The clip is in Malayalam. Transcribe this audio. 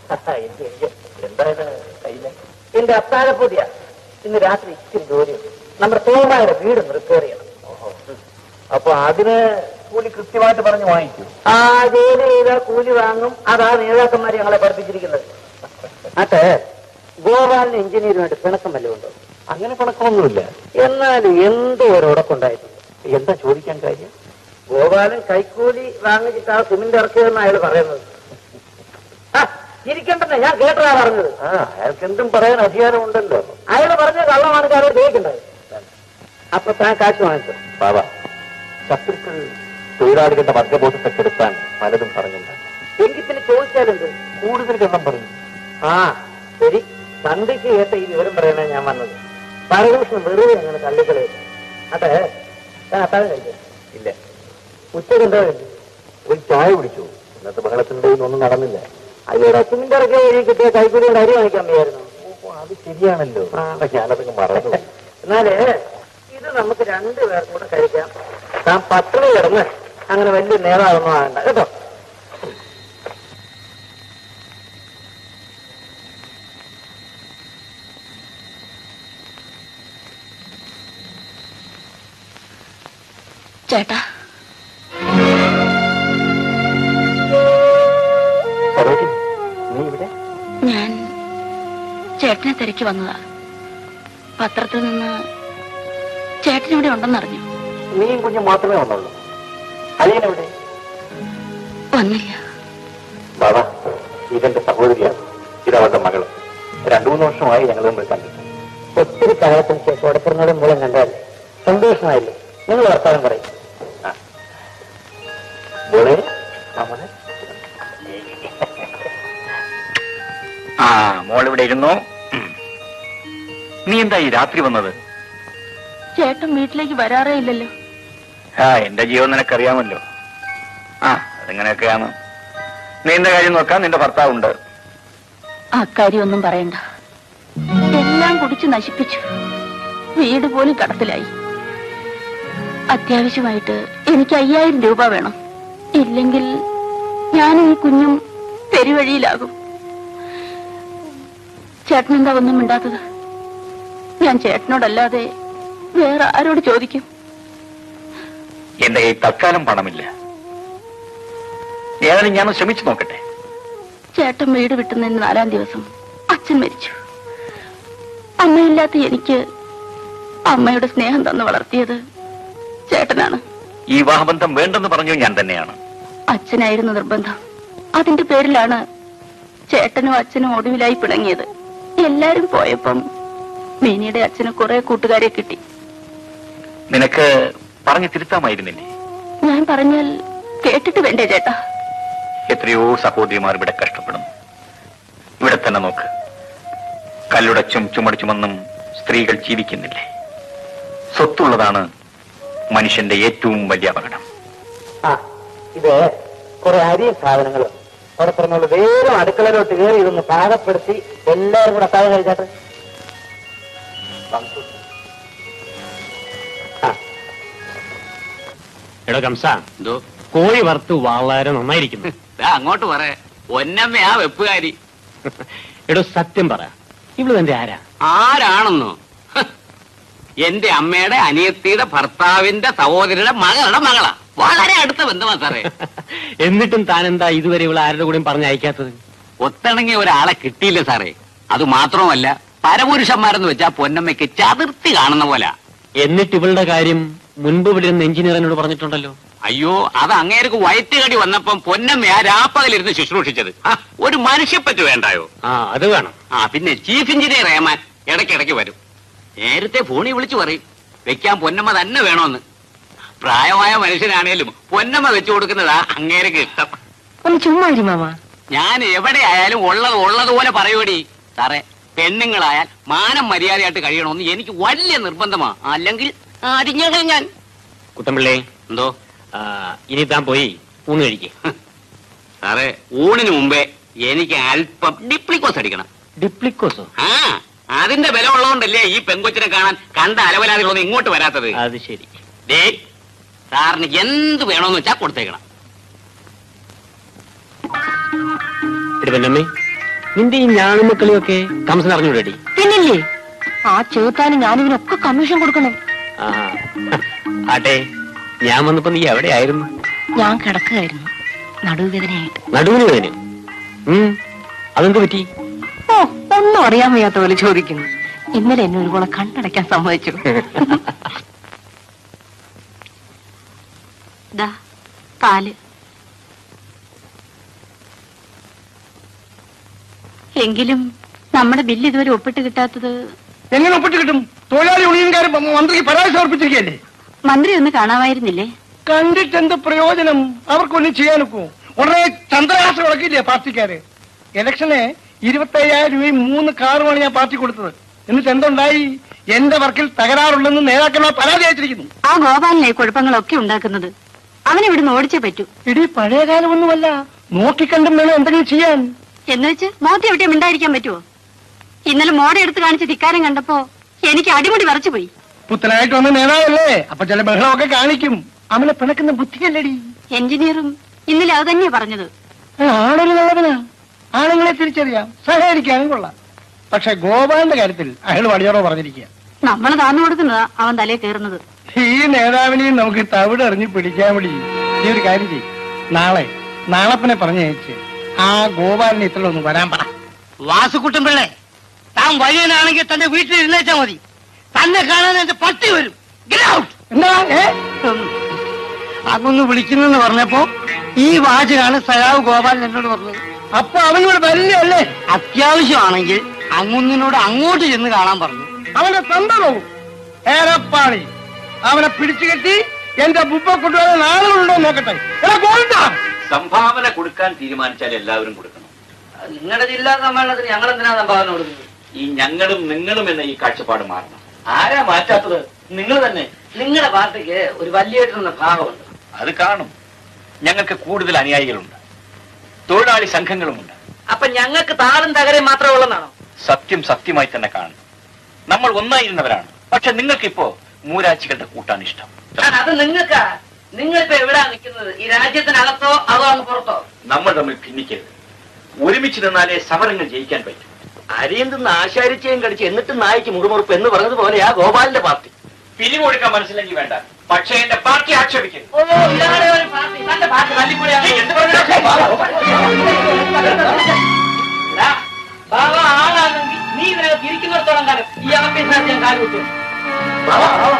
എനിക്ക് എനിക്ക് എന്താണ് കയ്യില് എന്റെ അത്താഴപ്പൊതിയാ ഇന്ന് രാത്രി ഇച്ചിരി ജോലിയുണ്ട് നമ്മുടെ തോമായുടെ വീട് റിപ്പയർ ചെയ്യണം അപ്പൊ അതിന് കൂലി കൃത്യമായിട്ട് പറഞ്ഞ് വാങ്ങിക്കൂ ആ ജോലി ചെയ്താൽ കൂലി വാങ്ങും അതാ നേതാക്കന്മാർ ഞങ്ങളെ പഠിപ്പിച്ചിരിക്കുന്നത് അതെ ഗോപാലിന് എഞ്ചിനീയറുമായിട്ട് പിണക്കം വല്ലതും ഉണ്ടോ അങ്ങനെ പണക്കമൊന്നുമില്ല എന്നാലും എന്തോ ഒരു ഉടക്കുണ്ടായിട്ടുണ്ട് എന്താ ചോദിക്കാൻ കാര്യം ഗോപാലൻ കൈക്കൂലി വാങ്ങിച്ചിട്ട് ആ സിമെന്റ് ഇറക്കിയതെന്ന് അയാൾ പറയുന്നത് ആ, ചിരിക്കണ്ടെന്നേ ഞാൻ കേട്ടതാ പറഞ്ഞത് ആ അയാൾക്ക് എന്തും പറയാൻ അധികാരമുണ്ടല്ലോ അയാൾ പറഞ്ഞ കള്ളമാണ് അയാൾ ചോദിക്കേണ്ടത് അപ്പൊ താൻ കാശ് വാങ്ങിച്ചു ബാബ ശത്രുക്കൾ തൊഴിലാളികളുടെ വർഗബോധത്തെ കെടുത്താൻ പലതും പറഞ്ഞുണ്ടാകും എങ്കിൽ പിന്നെ ചോദിച്ചാലെന്ത് കൂടുതൽ കണ്ണം പറയും ആ ശരി സന്ധ്യക്ക് കേട്ട ഈ വിവരം പറയണേ ഞാൻ വന്നത് പരദൂഷണം വെറുതെ അങ്ങനെ തള്ളിക്കളെ അതെ താൻ അത്താഴം കഴിച്ചു ഇല്ല ഉച്ചക്ക് എന്താ കഴിച്ചു ഒരു ചായ കുടിച്ചു ഇന്നത്തെ ബഹളത്തിന്റെ ഒന്നും നടന്നില്ല അയ്യോടെ സിമെന്റ് ഇറക്കിയ വഴി കിട്ടിയ കൈക്കൂലിയുടെ അരി വാങ്ങിക്കാൻ വയ്യായിരുന്നു ഓ, അത് ശരിയാണല്ലോ ആ. ഞാനതൊക്കെ മറന്നു എന്നാല് ഇത് നമുക്ക് രണ്ടു പേർക്കും കൂടെ കഴിക്കാം താൻ പട്ടിണി കിടന്ന് അങ്ങനെ വലിയ നേതാവൊന്നും ആകണ്ട കേട്ടോ ചേട്ടാ സരോജിനി നീ ഇവിടെ ഞാൻ ചേട്ടനെ തിരക്കി വന്നതാ പത്രത്തിൽ നിന്ന് ചേട്ടൻ ഇവിടെ ഉണ്ടെന്നറിഞ്ഞു നീയും കുഞ്ഞും മാത്രമേ വന്നുള്ളൂ അളിയനെവിടെ വന്നില്ല ബാബ ഇതെന്റെ സഹോദരിയാണ് ഇതവളുടെ മകള് രണ്ടു മൂന്ന് വർഷമായി ഞങ്ങൾ തമ്മിൽ കണ്ടിട്ട് ഒത്തിരി കാലത്തിന് ശേഷം ഒടപ്പുറങ്ങളുടെ മൂലം കണ്ടാൽ സന്തോഷമായില്ലേ നിങ്ങൾ വർത്താനം പറയും മോളെ മാമനെ ആ മോളിവിടെ ഇരുന്നു ഉം. നീ എന്താ ഈ രാത്രി വന്നത് ചേട്ടൻ വീട്ടിലേക്ക് വരാറേ ഇല്ലല്ലോ ആ എന്റെ ജീവൻ നിനക്കറിയാമല്ലോ ആ അതെങ്ങനെയൊക്കെയാണ് നീ എന്റെ കാര്യം നോക്കാൻ നിന്റെ ഭർത്താവുണ്ട് അക്കാര്യം ഒന്നും പറയണ്ട എല്ലാം കുടിച്ച് നശിപ്പിച്ചു വീട് പോലും കടത്തിലായി അത്യാവശ്യമായിട്ട് എനിക്ക് അയ്യായിരം രൂപ വേണം ഇല്ലെങ്കിൽ ഞാനും ഈ കുഞ്ഞും പെരുവഴിയിലാകും ചേട്ടൻ എന്താ ഒന്നും മിണ്ടാത്തത് ഞാൻ ചേട്ടനോടല്ലാതെ വേറെ ആരോട് ചോദിക്കും എന്റെ കയ്യിൽ തൽക്കാലം പണമില്ല ഏതായാലും ഞാൻ ശ്രമിച്ചു നോക്കട്ടെ ചേട്ടൻ വീട് വിട്ടുന്നതിന് നാലാം ദിവസം അച്ഛൻ മരിച്ചു അമ്മയില്ലാത്ത എനിക്ക് അമ്മയുടെ സ്നേഹം തന്നു വളർത്തിയത് ചേട്ടനാണ് ഈ വിവാഹബന്ധം വേണ്ടെന്ന് പറഞ്ഞു ഞാൻ തന്നെയാണ് അച്ഛനായിരുന്നു നിർബന്ധം അതിന്റെ പേരിലാണ് ചേട്ടനും അച്ഛനും ഒടുവിലായി പിണങ്ങിയത് എല്ലാരും പോയപ്പം മീനിയുടെ അച്ഛന് കുറെ കൂട്ടുകാരെ കിട്ടി നിനക്ക് പറഞ്ഞു തിരുത്താമായിരുന്നില്ലേ ഞാൻ പറഞ്ഞാൽ കേട്ടിട്ട് വേണ്ടേ ചേട്ടാ എത്രയോ സഹോദരിമാർ ഇവിടെ കഷ്ടപ്പെടുന്നു ഇവിടെ തന്നെ നോക്ക് കല്ലുടച്ചും ചുമടിച്ചുമെന്നും സ്ത്രീകൾ ജീവിക്കുന്നില്ലേ സ്വത്തുള്ളതാണ് മനുഷ്യന്റെ ഏറ്റവും വലിയ അപകടം ആ ഇത് കുറെ അരിയും സാധനങ്ങളും അവിടെ പറഞ്ഞോളൂ വേഗം അടുക്കളയിലോട്ട് കയറി ഇതൊന്ന് പാകപ്പെടുത്തി എല്ലാവരും കൂടെ അത്താഴം കഴിച്ചാട്ടെ ആ എടോ കംസ എന്തോ കോഴി വറുത്ത് വളരെ നന്നായിരിക്കുന്നു ദാ അങ്ങോട്ട് പറ ഒന്നമ്മയാ വെപ്പുകാരി എടോ സത്യം പറ ഇവള് തന്റെ ആരാ ആരാണെന്നോ ഹ്. എന്റെ അമ്മയുടെ അനിയത്തിയുടെ ഭർത്താവിന്റെ സഹോദരിയുടെ മകളുടെ മകളാ വളരെ അടുത്ത ബന്ധമാ സാറേ എന്നിട്ടും താൻ എന്താ ഇതുവരെ ഇവളെ ആരുടെ കൂടെയും പറഞ്ഞയക്കാത്തത് ഒത്തിണങ്ങിയ ഒരാളെ കിട്ടിയില്ല സാറേ അത് മാത്രമല്ല പരപുരുഷന്മാരെന്ന് വെച്ചാ പൊന്നമ്മയ്ക്ക് ചതുർത്തി കാണുന്ന പോലെ എന്നിട്ട് ഇവളുടെ കാര്യം മുൻപ് ഇവിടെ ഇരുന്ന എഞ്ചിനീയറിനോട് പറഞ്ഞിട്ടുണ്ടല്ലോ അയ്യോ അത് അങ്ങേർക്ക് വയറ്റുകടി വന്നപ്പം പൊന്നമ്മയാ രാപ്പകലിരുന്ന് ശുശ്രൂഷിച്ചത് ആ, ഒരു മനുഷ്യപ്പറ്റ് വേണ്ടായോ ആ അത് വേണം ആ പിന്നെ ചീഫ് എഞ്ചിനീയർ ഏമാൻ ഇടയ്ക്കിടയ്ക്ക് വരും നേരത്തെ ഫോണിൽ വിളിച്ചു പറയും വെക്കാൻ പൊന്നമ്മ തന്നെ വേണോന്ന് പ്രായമായ മനുഷ്യനാണേലും പൊന്നമ്മ വെച്ചു കൊടുക്കുന്നതാ അങ്ങേർക്ക് ഇഷ്ടം ഒന്ന് ചുമ്മാ മാമ ഞാൻ എവിടെ ആയാലും ഉള്ളത് ഉള്ളതുപോലെ പറയൂടി സാറേ പെണ്ണുങ്ങളായാൽ മാനം മര്യാദയായിട്ട് കഴിയണമെന്ന് എനിക്ക് വലിയ നിർബന്ധമാ അല്ലെങ്കിൽ അടിഞ്ഞ ഞാൻ കുട്ടമ്പിള്ളേ എന്തോ ആ, ഇനി താൻ പോയി ഊണ് കഴിക്കേ സാറേ ഊണിന് മുമ്പേ എനിക്ക് അല്പം ഡിപ്ലിക്കോസ് അടിക്കണം ഡിപ്ലിക്കോസോ ആ അതിന്റെ ബലം ഉള്ളതുകൊണ്ടല്ലേ ഈ പെങ്കൊച്ചിനെ കാണാൻ കണ്ട അലവലാതികളൊന്നും ഇങ്ങോട്ട് വരാത്തത് അത് ശരി ദേ സാറിന് എന്ത് വേണോന്ന് വെച്ചാ കൊടുത്തേക്കണം എടി പൊന്നമ്മേ നിന്റെ ഈ ഞാണുമക്കളിയൊക്കെ കംസൻ അറിഞ്ഞൂടേടി പിന്നില്ലേ ആ ചെറുത്താന് ഞാനിതിനൊക്കെ കമ്മീഷൻ കൊടുക്കണം ആഹാ. ആട്ടെ ഞാൻ വന്നപ്പോ നീ എവിടെയായിരുന്നു ഞാൻ കിടക്കുകയായിരുന്നു നടുവേദനയായിട്ട് നടുവിന് വേദന ഉം അതെന്ത് പറ്റി ഓ ഒന്നും അറിയാൻ വയ്യാത്ത പോലെ ചോദിക്കുന്നു ഇന്നലെ എന്നെ ഒരു കൂടെ കണ്ണടയ്ക്കാൻ സമ്മതിച്ചു ദാ പാല് എങ്കിലും നമ്മുടെ ബില്ല് ഇതുവരെ ഒപ്പിട്ട് കിട്ടാത്തത് എങ്ങനെ ഒപ്പിട്ട് കിട്ടും തൊഴിലാളി യൂണിയൻകാരൻ മന്ത്രിക്ക് പരാതി സമർപ്പിച്ചിരിക്കല്ലേ മന്ത്രി ഒന്ന് കാണാമായിരുന്നില്ലേ കണ്ടിട്ട് എന്ത് പ്രയോജനം അവർക്കൊന്നും ചെയ്യാനൊക്കൂ ഉടനെ ചന്ദ്രഹാസം ഉളക്കില്ലേ പാർട്ടിക്കാര് ഇലക്ഷന് ഇരുപത്തയ്യായിരം രൂപയും മൂന്ന് കാറുമാണ് ഞാൻ പാർട്ടി കൊടുത്തത് എന്നിട്ട് എന്തുണ്ടായി എന്റെ വർക്കിൽ തകരാറുണ്ടെന്ന് നേതാക്കളെ പരാതി അയച്ചിരിക്കുന്നു ആ ഗോപാലനെ കുഴപ്പങ്ങളൊക്കെ ഉണ്ടാക്കുന്നത് അവനെ ഇവിടുന്ന് ഓടിച്ചേ പറ്റൂ ഇടി പഴയ കാലമൊന്നുമല്ല നോക്കിക്കണ്ടും വേണം എന്തെങ്കിലും ചെയ്യാൻ എന്ന് വെച്ച് മോത്തി എവിടെയും മിണ്ടായിരിക്കാൻ പറ്റുമോ ഇന്നലെ മോടെ എടുത്ത് കാണിച്ച ധിക്കാരം കണ്ടപ്പോ എനിക്ക് അടിമുടി വറച്ചു പോയി പുത്തനായിട്ട് വന്ന നേതാവല്ലേ അപ്പൊ ചില ബഹളമൊക്കെ കാണിക്കും അവനെ പിണക്കുന്ന ബുദ്ധിയല്ലടി എഞ്ചിനീയറും ഇന്നലെ അത് തന്നെയാ പറഞ്ഞത് ആളൊരു നല്ലവനാ ആണുങ്ങളെ തിരിച്ചറിയാം സഹകരിക്കാനും കൊള്ളാം പക്ഷെ ഗോപാലിന്റെ കാര്യത്തിൽ അയാൾ വടിയോറോ പറഞ്ഞിരിക്കുക നമ്മള് താന്നു കൊടുക്കുന്നതാ അവൻ തലേ കയറുന്നത് ഈ നേതാവിനെയും നമുക്ക് തവിട് എറിഞ്ഞ് പിടിക്കാൻ വേണ്ടി ഈ ഒരു കാര്യം ചെയ്യും നാളെ നാളപ്പനെ പറഞ്ഞയച്ച് ആ ഗോപാലിനെ ഇത്ര ഒന്ന് വരാൻ പറ വാസുക്കുട്ടൻ പിള്ളേ താൻ വഴിയനാണെങ്കിൽ തന്റെ വീട്ടിൽ ഇരുന്നേച്ചാ മതി തന്നെ കാണാൻ എന്റെ പട്ടി വരും Get out! എന്താ ഏ അതൊന്ന് വിളിക്കുന്നെന്ന് പറഞ്ഞപ്പോ ഈ വാചകാണ് സയാവ് ഗോപാലൻ എന്നോട് പറഞ്ഞത് അപ്പൊ അവനോട് വരില്ലേ അത്യാവശ്യമാണെങ്കിൽ അങ്ങുന്നിനോട് അങ്ങോട്ട് ചെന്ന് കാണാൻ പറഞ്ഞു അവന്റെ തന്ത പോകും ഏറെപ്പാളി അവനെ പിടിച്ചു കെട്ടി എന്റെ ബുപ്പ കൊണ്ടുവരാൻ ആളുകളുണ്ടോ എന്ന് നോക്കട്ടെ എടാ ഗോവിന്ദാ സംഭാവന കൊടുക്കാൻ തീരുമാനിച്ചാൽ എല്ലാവരും കൊടുക്കണം നിങ്ങളുടെ ജില്ലാ സമ്മേളനത്തിന് ഞങ്ങൾ എന്തിനാ സംഭാവന കൊടുക്കുന്നത് ഈ ഞങ്ങളും നിങ്ങളും എന്ന ഈ കാഴ്ചപ്പാട് മാറണം ആരാ മാറ്റാത്തത് നിങ്ങൾ തന്നെ നിങ്ങളുടെ പാർട്ടിക്ക് ഒരു വലിയ ഭാഗമുണ്ട് അത് കാണും ഞങ്ങൾക്ക് കൂടുതൽ അനുയായികളുണ്ട് തൊഴിലാളി സംഘങ്ങളുമുണ്ട് അപ്പൊ ഞങ്ങൾക്ക് താളും തകരയും മാത്രമേ ഉള്ളതാണോ സത്യം സത്യമായി തന്നെ കാണും നമ്മൾ ഒന്നായിരുന്നവരാണ് പക്ഷെ നിങ്ങൾക്കിപ്പോ മൂരാച്ചികളുടെ കൂട്ടാൻ ഇഷ്ടം അത് നിങ്ങൾക്കാ നിങ്ങളിപ്പോ എവിടാ നിൽക്കുന്നത് ഈ രാജ്യത്തിനകത്തോ അതോ അങ്ങ് പുറത്തോ നമ്മൾ തമ്മിൽ ഭിന്നിക്കരുത് ഒരുമിച്ച് നിന്നാലേ സമരങ്ങൾ ജയിക്കാൻ പറ്റും അരിയും തിന്ന് ആശാരിച്ചയും കടിച്ച് എന്നിട്ട് നായിക്ക് മുറുമുറുപ്പ് എന്ന് പറഞ്ഞതുപോലെയാ ഗോപാലിന്റെ പാർട്ടി പിരിവ് കൊടുക്കാൻ മനസ്സിലെങ്കിൽ വേണ്ട പക്ഷേ എന്റെ പാർട്ടി ആക്ഷേപിക്കരുത് ഓ ഇതാണ് ഒരു പാർട്ടി തന്റെ പാർട്ടി തല്ലിപ്പൊളിയാണ് നീ എന്ത് പറഞ്ഞാലും എടാ, ബാബ ആളാണെങ്കിൽ നീ ഇതിനകത്ത് ഇരിക്കുന്നിടത്തോളം കാലം ഈ ആഫീസിനകത്ത് ഞാൻ കാലുകുത്തും